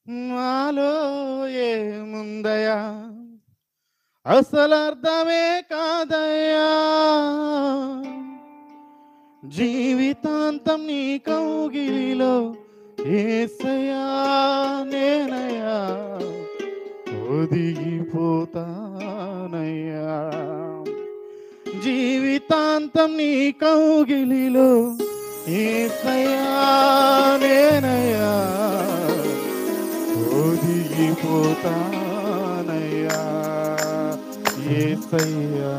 నాలో ఏముందయా అసలు అర్థమే కాదయ్యా జీవితాంతం నీ కౌగిలిలో ఏసయ్యా నేనయ్యా ఒదిగిపోతానయ్యా జీవితాంతం నీ కౌగిలిలో ఏసయ్యా నేనయ్యా ఒదిగిపోతానయ్యా ఏసయ్యా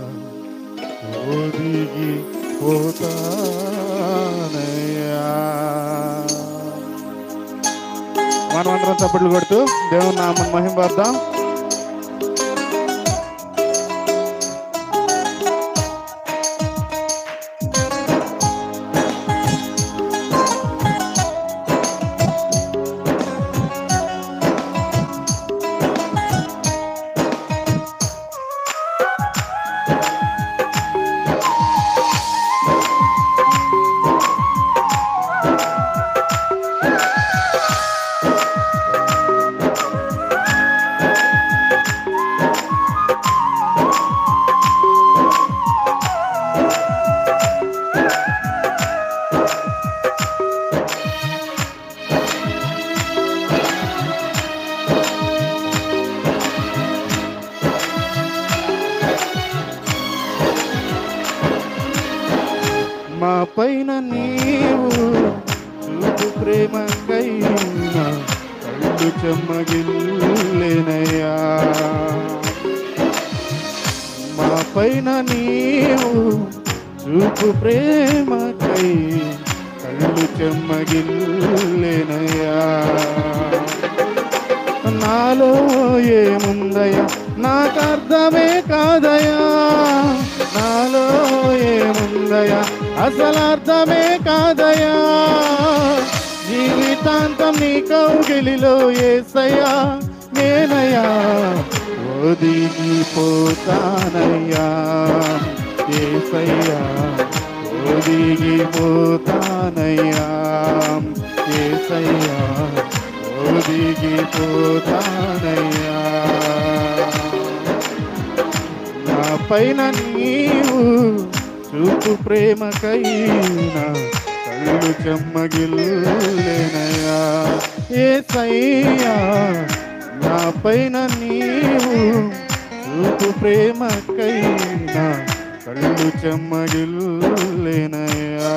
ఒదిగిపోతానయ్యా మనమందరం చప్పట్లు కొడుతూ దేవుని నామం మహిమ పడదాం మా పైన నీవు చూపు ప్రేమకైనా కళ్ళు చెమ్మగిల్లేనయ్యా మా పైన నీవు చూపు ప్రేమకై కళ్ళు చెమ్మగిల్లేనయ్యా నాలో ఏముందయ్యా నాకు అర్థమే కాదయా నాలో ఏముందయా అసలు అర్థమే కాదయా జీవితాంతం నీ కౌగిలిలో ఏసయ్యా నేనయ్యా ఒదిగిపోతానయ్యా ఏసయ్యా ఒదిగిపోతానయ్యా ఏసయ్యా ఒదిగిపోతానయ్యా నా పైన నీవు చూపు ప్రేమకైనా కళ్ళు చెమ్మగిల్లేనయా ఏసయ్యా నా పైన నీవు చూపు ప్రేమకైనా కళ్ళు చెమ్మగిల్లేనయా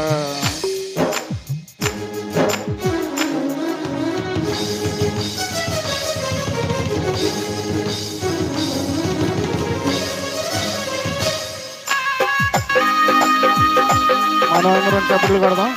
మనం అందరం చప్పట్లు కొడదాం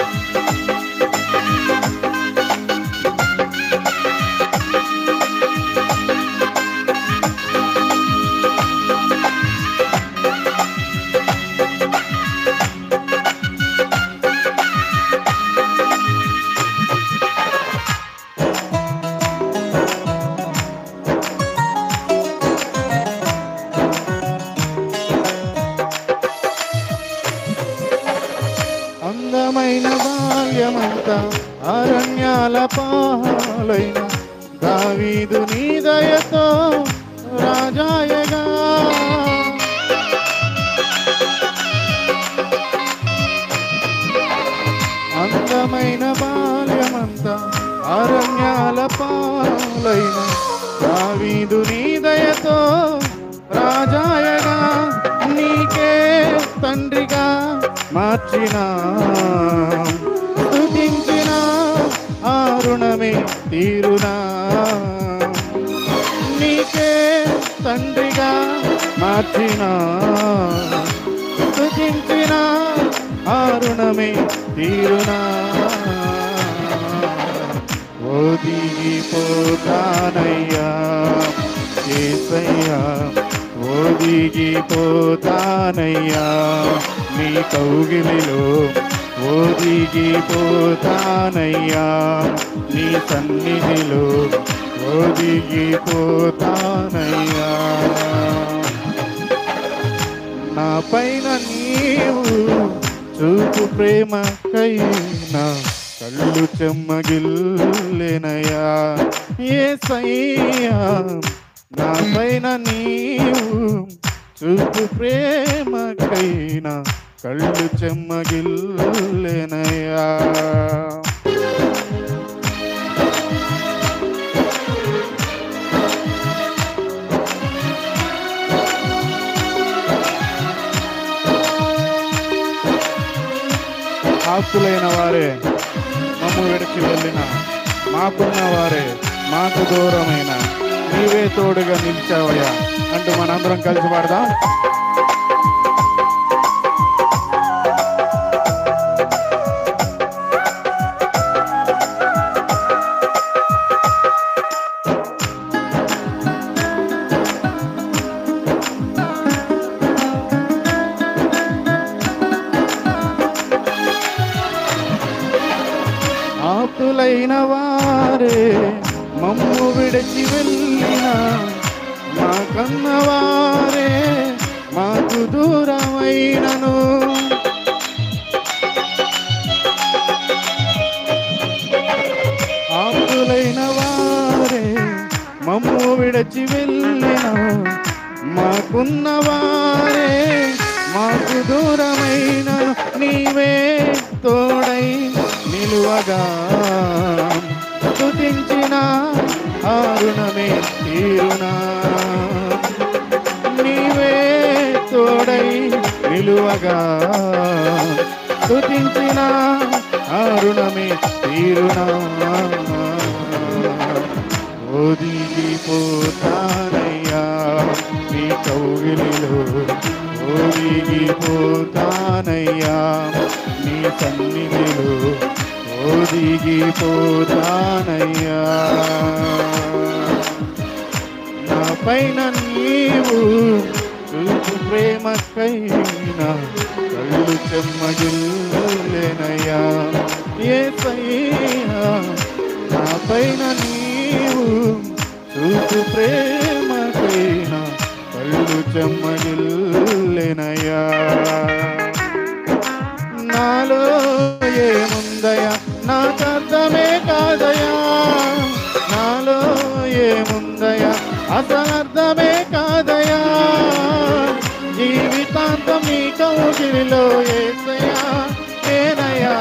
అందమైన బాల్యమంతా అరణ్యాల పాలైన దావీదు నీ దయతో రాజాయగా అందమైన బాల్యమంతా అరణ్యాల పాలైన దావీదు నీ దయతో రాజాయగా నీకే తండ్రిగా మార్చిన స్తుతించిన ఆ రుణమే తీరునా నీకే తండ్రిగా మార్చిన స్తుతించిన ఆ రుణమే తీరునా ఓదిగిపోతానయ్యా ఏసయ్యా ఓదిగిపోతానయ్యా నీ కౌగిలిలో ఓదిగిపోతానయ్యా నీ సన్నిధిలో ఓదిగిపోతానయ్యా నా పైన నీవు చూపు ప్రేమకైనా కళ్ళు చెమ్మగిల్లెనయా ఏసయ్యా నా పైన నీవు చూపు ప్రేమకైనా కళ్ళు చెమ్మగిల్లెనయా ఆస్తులైన వారే మమ్ము విడిచి వెళ్ళిన మాకున్న వారే మాకు దూరమైన నీవే తోడుగా నిలిచావయ్యా అంటూ మనందరం కలిసి పాడదాం ఆప్తులైన వారే మమ్ము విడిచి వెళ్ళిన మా కన్నవారే మాకు దూరమైనను ఆప్తులైన వారే మమ్ము విడిచి వెళ్ళిన మాకున్న వారే మాకు దూరమైన నీవే తోడై నిలువగా స్తుతించిన ఆరుణమే తీరునా నీవే తోడై నిలువగా స్తుతించిన ఆరుణమే తీరునా ఓదిగిపోతానయ్యా నీ కౌగిలిలో ఓదిగిపోతానయ్యా నీ సన్నిధిలో ఓదిగిపోతానయ్యా నా పైన నీవు చూపు ప్రేమకైనా కళ్ళు చెమ్మగిల్లెనయ్యా ఏసయ్యా నా పైన నీవు చూపు ప్రేమకైనా కళ్ళు చెమ్మగిల్లెనయ్యా నాలో ఏముందయా నాకు అర్థమే కాదయా నాలో ఏముందయా అసలు అర్థమే కాదయా జీవితాంతం నీ కౌగిలిలో ఏసయా నేనయ్యా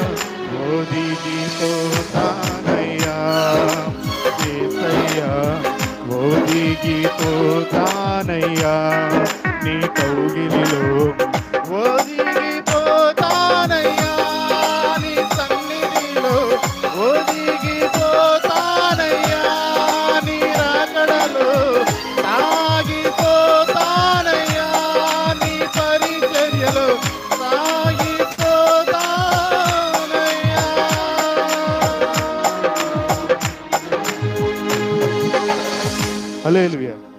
ఓదిగిపోతానయ్యా ఏసయ్యా ఓదిగిపోతానయ్యా నీ కౌగిలిలో ఓదిగిపోతానయ్యా నీ సన్నిధిలో ఓదిగిపోతానయ్యా నీ రాకడలో సాగిపోతానయ్యా నీ పరిచర్యలో సాగిపోతానయ్యా హల్లెలూయా